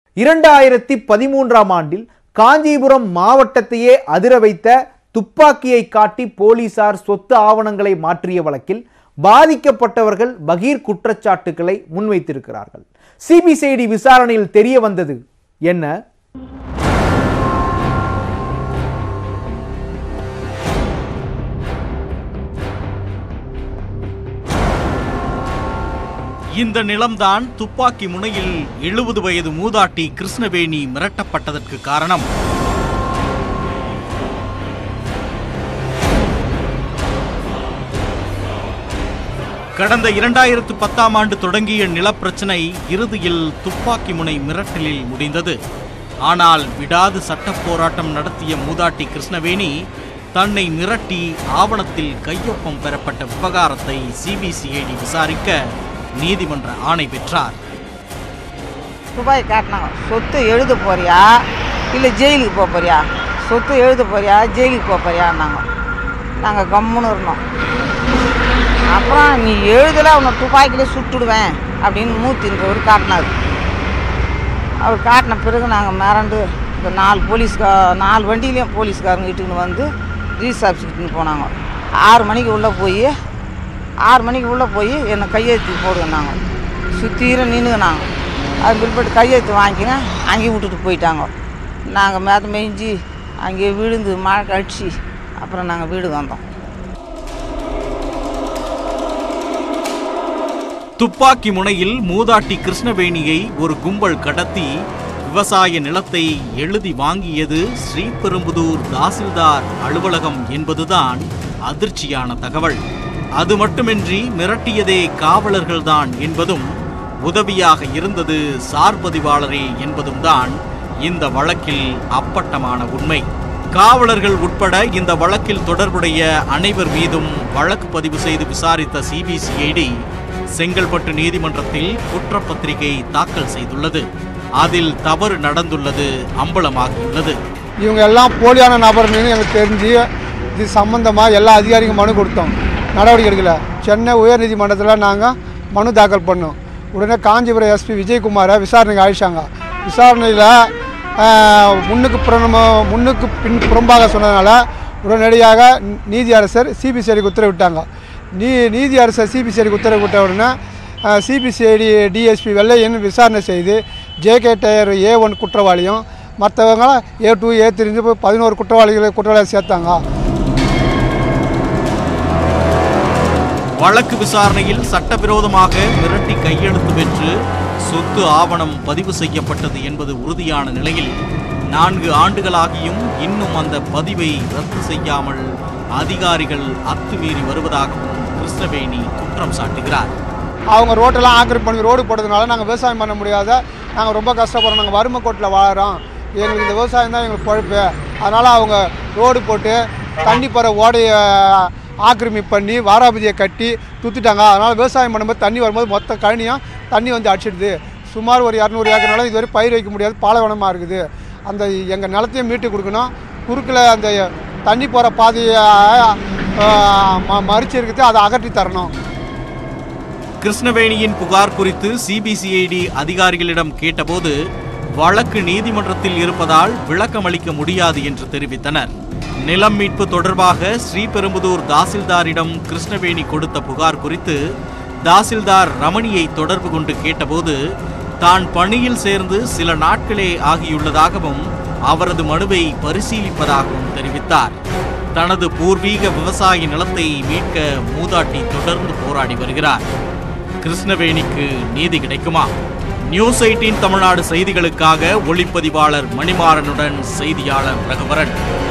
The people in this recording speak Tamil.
இரண்டாயிரத்தி பதிமூன்றாம் ஆண்டில் காஞ்சிபுரம் மாவட்டத்தையே அதிர வைத்த துப்பாக்கியை காட்டி போலீசார் சொத்து ஆவணங்களை மாற்றிய வழக்கில் பாதிக்கப்பட்டவர்கள் பகீர் குற்றச்சாட்டுக்களை முன்வைத்திருக்கிறார்கள் சிபிசிஐடி விசாரணையில் தெரிய வந்தது என்ன இந்த நிலம்தான் துப்பாக்கி முனையில் எழுபது வயது மூதாட்டி கிருஷ்ணவேணி மிரட்டப்பட்டதற்கு காரணம் கடந்த இரண்டாயிரத்து பத்தாம் ஆண்டு தொடங்கிய நிலப்பிரச்சனை இறுதியில் துப்பாக்கி முனை மிரட்டலில் முடிந்தது ஆனால் விடாது சட்டப் போராட்டம் நடத்திய மூதாட்டி கிருஷ்ணவேணி தன்னை மிரட்டி ஆவணத்தில் கையொப்பம் பெறப்பட்ட விவகாரத்தை சிபிசிஐடி விசாரிக்க நீதிமன்ற ஆணை பெற்றார் துபாய் காட்டினாங்க சொத்து எழுத போறியா இல்லை ஜெயிலுக்கு போக போறியா சொத்து எழுத போறியா ஜெயிலுக்கு போக போறியான்னாங்க நாங்கள் கம்முன்னு இருந்தோம் அப்புறம் நீ எழுதலை உன்னை துப்பாக்கியிலே சுட்டுடுவேன் அப்படின்னு மூத்தின்றவர் காட்டினார் அவர் காட்டின பிறகு நாங்கள் மிரண்டு இந்த நாலு போலீஸ்கா நாலு வண்டியிலையும் போலீஸ்காரங்க இட்டுன்னு வந்து ரீஸ் ஆஃபீஸுக்கு போனாங்க ஆறு மணிக்கு உள்ளே போய் ஆறு மணிக்கு உள்ளே போய் என்னை கையெழுத்து போடுங்கன்னாங்க சுத்தீர நின்றுனாங்க அது பிற்பாடு கையெழுத்து வாங்கிங்க அங்கேயும் விட்டுட்டு போயிட்டாங்க நாங்கள் மேத மேய்ஞ்சி அங்கேயே விழுந்து மழை கழிச்சு அப்புறம் நாங்கள் வீடு வந்தோம் துப்பாக்கி முனையில் மூதாட்டி கிருஷ்ணவேணியை ஒரு கும்பல் கடத்தி விவசாய நிலத்தை எழுதி வாங்கியது ஸ்ரீபெரும்புதூர் தாசில்தார் அலுவலகம் என்பதுதான் அதிர்ச்சியான தகவல் அது மட்டுமின்றி மிரட்டியதே காவலர்கள்தான் என்பதும் உதவியாக இருந்தது சார்பதிவாளரே என்பதும் தான் இந்த வழக்கில் அப்பட்டமான உண்மை காவலர்கள் உட்பட இந்த வழக்கில் தொடர்புடைய அனைவர் மீதும் வழக்கு பதிவு செய்து விசாரித்த சிபிசிஐடி செங்கல்பட்டு நீதிமன்றத்தில் குற்றப்பத்திரிகை தாக்கல் செய்துள்ளது அதில் தவறு நடந்துள்ளது அம்பலமாகியுள்ளது இவங்க எல்லாம் போலியான நபர்னு எனக்கு தெரிஞ்சு இது சம்மந்தமாக எல்லா அதிகாரிக்கும் மனு கொடுத்தோம் நடவடிக்கை எடுக்கல சென்னை உயர்நீதிமன்றத்தில் நாங்கள் மனு தாக்கல் பண்ணோம் உடனே காஞ்சிபுரம் எஸ்பி விஜயகுமாரை விசாரணைக்கு அழைச்சாங்க விசாரணையில் முன்னுக்கு புறம முன்னுக்கு பின் புறம்பாக சொன்னதுனால உடனடியாக நீதி அரசர் சிபிசிஐடிக்கு உத்தரவிட்டாங்க நீ நீதி அரசர் சிபிசிஐடிக்கு உத்தரவிட்ட உடனே சிபிசிஐடி டிஎஸ்பி வெள்ளையன் விசாரணை செய்து ஜேகே டயர் ஏ ஒன் குற்றவாளியும் மற்றவங்க ஏ டூ ஏ த்ரீ பதினோரு குற்றவாளிகளை குற்றவாளியை சேர்த்தாங்க வழக்கு விசாரணையில் சட்டவிரோதமாக மிரட்டி கையெழுத்து பெற்று சொத்து ஆவணம் பதிவு செய்யப்பட்டது என்பது உறுதியான நிலையில் நான்கு ஆண்டுகளாகியும் இன்னும் அந்த பதிவை ரத்து செய்யாமல் அதிகாரிகள் அத்துமீறி வருவதாகவும் கிருஷ்ணவேணி குற்றம் சாட்டுகிறார் அவங்க ரோட்டெல்லாம் ஆக்கிரமிப்பு பண்ணி ரோடு போட்டதுனால நாங்கள் விவசாயம் பண்ண முடியாத நாங்கள் ரொம்ப கஷ்டப்படுறோம் நாங்கள் வறுமை கோட்டில் வாழறோம் எங்களுக்கு இந்த விவசாயம் தான் எங்களுக்கு பொழப்பு அதனால் அவங்க ரோடு போட்டு தண்ணி போகிற ஓடையை ஆக்கிரமிப்பு பண்ணி வாராபதியை கட்டி துத்துட்டாங்க அதனால் விவசாயம் பண்ணும்போது தண்ணி வரும்போது மொத்த கழனியும் தண்ணி வந்து அடிச்சிடுது சுமார் ஒரு இரநூறு ஏக்கர் நிலம் இதுவரை பயிர் வைக்க முடியாது பாலைவனமாக இருக்குது அந்த எங்கள் நிலத்தையும் மீட்டு கொடுக்கணும் குறுக்கில் அந்த தண்ணி போகிற பாதையை மறிச்சு இருக்குது அதை அகற்றி தரணும் கிருஷ்ணவேணியின் புகார் குறித்து சிபிசிஐடி அதிகாரிகளிடம் கேட்டபோது வழக்கு நீதிமன்றத்தில் இருப்பதால் விளக்கமளிக்க முடியாது என்று தெரிவித்தனர் நிலம் மீட்பு தொடர்பாக ஸ்ரீபெரும்புதூர் தாசில்தாரிடம் கிருஷ்ணவேணி கொடுத்த புகார் குறித்து தாசில்தார் ரமணியை தொடர்பு கொண்டு கேட்டபோது தான் பணியில் சேர்ந்து சில நாட்களே ஆகியுள்ளதாகவும் அவரது மனுவை பரிசீலிப்பதாகவும் தெரிவித்தார் தனது பூர்வீக விவசாய நிலத்தை மீட்க மூதாட்டி தொடர்ந்து போராடி வருகிறார் கிருஷ்ணவேணிக்கு நீதி கிடைக்குமா நியூஸ் எயிட்டீன் தமிழ்நாடு செய்திகளுக்காக ஒளிப்பதிவாளர் மணிமாறனுடன் செய்தியாளர் ரகுவரன்